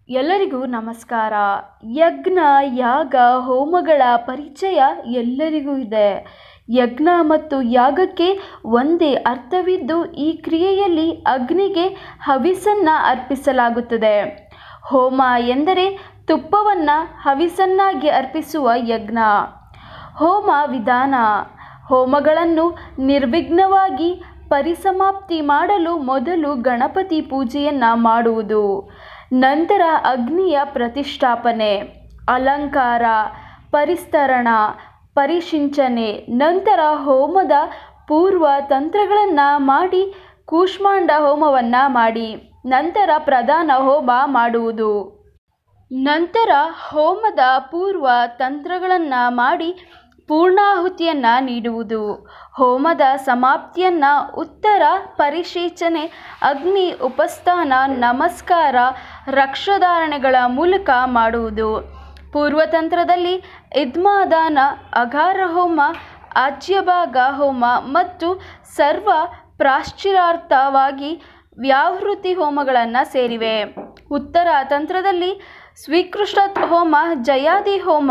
ಎಲ್ಲರಿಗೂ ನಮಸ್ಕಾರ ಯಜ್ಞ ಯಾಗ ಹೋಮಗಳ ಪರಿಚಯ ಎಲ್ಲರಿಗೂ ಇದೆ ಯಜ್ಞ ಮತ್ತು ಯಾಗಕ್ಕೆ ಒಂದೇ ಅರ್ಥವಿದ್ದು ಈ ಕ್ರಿಯೆಯಲ್ಲಿ ಅಗ್ನಿಗೆ ಹವಿಸನ್ನು ಅರ್ಪಿಸಲಾಗುತ್ತದೆ ಹೋಮ ಎಂದರೆ ತುಪ್ಪವನ್ನು ಹವಿಸನ್ನಾಗಿ ಅರ್ಪಿಸುವ ಯಜ್ಞ ಹೋಮ ವಿಧಾನ ಹೋಮಗಳನ್ನು ನಿರ್ವಿಘ್ನವಾಗಿ ಪರಿಸಮಾಪ್ತಿ ಮಾಡಲು ಮೊದಲು ಗಣಪತಿ ಪೂಜೆಯನ್ನು ಮಾಡುವುದು ನಂತರ ಅಗ್ನಿಯ ಪ್ರತಿಷ್ಠಾಪನೆ ಅಲಂಕಾರ ಪರಿಸ್ತರಣ ಪರಿಶಿಂಚನೆ ನಂತರ ಹೋಮದ ಪೂರ್ವ ತಂತ್ರಗಳನ್ನು ಮಾಡಿ ಕೂಷ್ಮಾಂಡ ಹೋಮವನ್ನು ಮಾಡಿ ನಂತರ ಪ್ರಧಾನ ಹೋಮ ಮಾಡುವುದು ನಂತರ ಹೋಮದ ಪೂರ್ವ ತಂತ್ರಗಳನ್ನು ಮಾಡಿ ಪೂರ್ಣಾಹುತಿಯನ್ನು ನೀಡುವುದು ಹೋಮದ ಸಮಾಪ್ತಿಯನ್ನು ಉತ್ತರ ಪರಿಶೇಚನೆ ಅಗ್ನಿ ಉಪಸ್ಥಾನ ನಮಸ್ಕಾರ ರಕ್ಷಧಾರಣೆಗಳ ಮೂಲಕ ಮಾಡುವುದು ಪೂರ್ವತಂತ್ರದಲ್ಲಿ ಇದ್ಮಾದಾನ ಅಘಾರ ಹೋಮ ಆಜ್ಯಭಾಗ ಹೋಮ ಮತ್ತು ಸರ್ವ ಪ್ರಾಶ್ಚಿರಾರ್ಥವಾಗಿ ವ್ಯಾಹೃತಿ ಹೋಮಗಳನ್ನು ಸೇರಿವೆ ಉತ್ತರ ತಂತ್ರದಲ್ಲಿ ಸ್ವೀಕೃಷ್ಟ ಹೋಮ ಜಯಾದಿ ಹೋಮ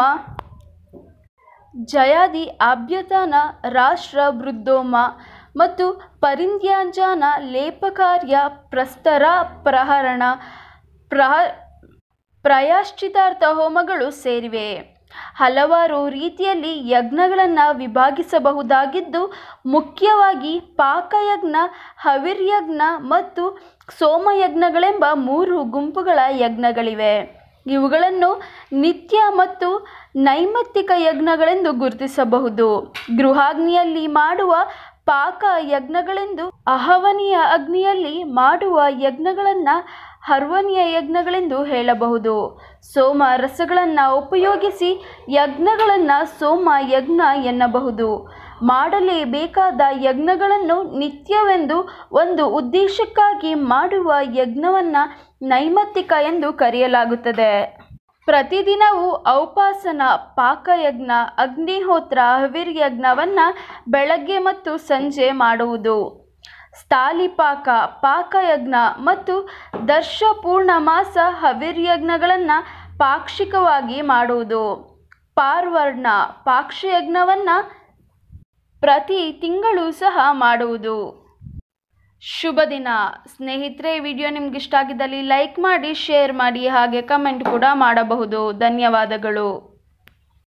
ಜಯಾದಿ ಆಭ್ಯತನ ರಾಷ್ಟ್ರ ವೃದ್ಧೋಮ ಮತ್ತು ಪರಿನ್ಯಾಜಾನ ಲೇಪಕಾರ್ಯ ಪ್ರಸ್ತರ ಪ್ರಹರಣ ಪ್ರಹ ಪ್ರಯಾಶ್ಚಿತಾರ್ಥ ಹೋಮಗಳು ಸೇರಿವೆ ಹಲವಾರು ರೀತಿಯಲ್ಲಿ ಯಜ್ಞಗಳನ್ನು ವಿಭಾಗಿಸಬಹುದಾಗಿದ್ದು ಮುಖ್ಯವಾಗಿ ಪಾಕಯಜ್ಞ ಹವಿರ್ಯಜ್ಞ ಮತ್ತು ಸೋಮಯಜ್ಞಗಳೆಂಬ ಮೂರು ಗುಂಪುಗಳ ಯಜ್ಞಗಳಿವೆ ಇವುಗಳನ್ನು ನಿತ್ಯ ಮತ್ತು ನೈಮಿತ್ತಿಕ ಯಜ್ಞಗಳೆಂದು ಗುರುತಿಸಬಹುದು ಗೃಹಾಗ್ನಿಯಲ್ಲಿ ಮಾಡುವ ಪಾಕ ಯಜ್ಞಗಳೆಂದು ಅಹವನಿಯ ಅಗ್ನಿಯಲ್ಲಿ ಮಾಡುವ ಯಜ್ಞಗಳನ್ನು ಹರ್ವನಿಯ ಯಜ್ಞಗಳೆಂದು ಹೇಳಬಹುದು ಸೋಮ ರಸಗಳನ್ನು ಉಪಯೋಗಿಸಿ ಯಜ್ಞಗಳನ್ನು ಸೋಮ ಯಜ್ಞ ಎನ್ನಬಹುದು ಮಾಡಲೇಬೇಕಾದ ಯಜ್ಞಗಳನ್ನು ನಿತ್ಯವೆಂದು ಒಂದು ಉದ್ದೇಶಕ್ಕಾಗಿ ಮಾಡುವ ಯಜ್ಞವನ್ನು ನೈಮಿತ್ತಿಕ ಎಂದು ಕರೆಯಲಾಗುತ್ತದೆ ಪ್ರತಿದಿನವೂ ಔಪಾಸನ ಪಾಕಯಜ್ಞ ಅಗ್ನಿಹೋತ್ರ ಹವಿರ್ಯಜ್ಞವನ್ನು ಬೆಳಗ್ಗೆ ಮತ್ತು ಸಂಜೆ ಮಾಡುವುದು ಸ್ಥಾಲಿಪಾಕ ಪಾಕಯಜ್ಞ ಮತ್ತು ದರ್ಶ ಪೂರ್ಣಮಾಸ ಹವಿರ್ಯಜ್ಞಗಳನ್ನು ಪಾಕ್ಷಿಕವಾಗಿ ಮಾಡುವುದು ಪಾರ್ವರ್ಣ ಪಾಕ್ಷಯಜ್ಞವನ್ನು ಪ್ರತಿ ತಿಂಗಳು ಸಹ ಮಾಡುವುದು ಶುಭ ದಿನ ಸ್ನೇಹಿತರೆ ವಿಡಿಯೋ ನಿಮ್ಗೆ ಇಷ್ಟ ಆಗಿದ್ದಲ್ಲಿ ಲೈಕ್ ಮಾಡಿ ಶೇರ್ ಮಾಡಿ ಹಾಗೆ ಕಮೆಂಟ್ ಕೂಡ ಮಾಡಬಹುದು ಧನ್ಯವಾದಗಳು